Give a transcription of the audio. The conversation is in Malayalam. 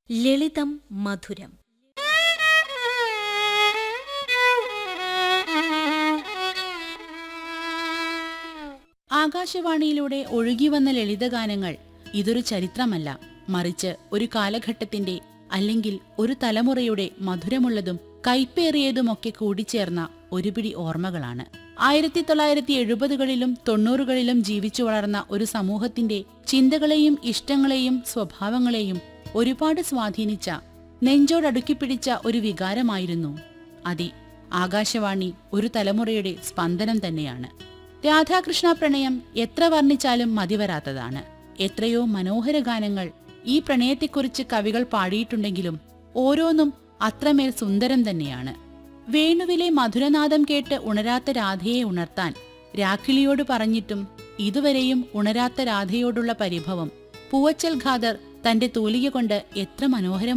ലളിതം മധുരം ആകാശവാണിയിലൂടെ ഒഴുകിവന്ന ലളിതഗാനങ്ങൾ ഇതൊരു ചരിത്രമല്ല മറിച്ച് ഒരു കാലഘട്ടത്തിന്റെ അല്ലെങ്കിൽ ഒരു തലമുറയുടെ മധുരമുള്ളതും കൈപ്പേറിയതുമൊക്കെ കൂടിച്ചേർന്ന ഒരു പിടി ഓർമ്മകളാണ് ആയിരത്തി തൊള്ളായിരത്തി എഴുപതുകളിലും തൊണ്ണൂറുകളിലും ജീവിച്ചു വളർന്ന ഒരു സമൂഹത്തിന്റെ ചിന്തകളെയും ഇഷ്ടങ്ങളെയും സ്വഭാവങ്ങളെയും ഒരുപാട് സ്വാധീനിച്ച നെഞ്ചോടടുക്കിപ്പിടിച്ച ഒരു വികാരമായിരുന്നു അതെ ആകാശവാണി ഒരു തലമുറയുടെ സ്പന്ദനം തന്നെയാണ് രാധാകൃഷ്ണ പ്രണയം എത്ര വർണ്ണിച്ചാലും മതിവരാത്തതാണ് എത്രയോ മനോഹര ഗാനങ്ങൾ ഈ പ്രണയത്തെക്കുറിച്ച് കവികൾ പാടിയിട്ടുണ്ടെങ്കിലും ഓരോന്നും അത്രമേൽ സുന്ദരം തന്നെയാണ് വേണുവിലെ മധുരനാദം കേട്ട് ഉണരാത്ത രാധയെ ഉണർത്താൻ രാഖിളിയോട് പറഞ്ഞിട്ടും ഇതുവരെയും ഉണരാത്ത രാധയോടുള്ള പരിഭവം പൂവച്ചൽ ഖാദർ തന്റെ തൂലിക കൊണ്ട് എത്ര മനോഹരം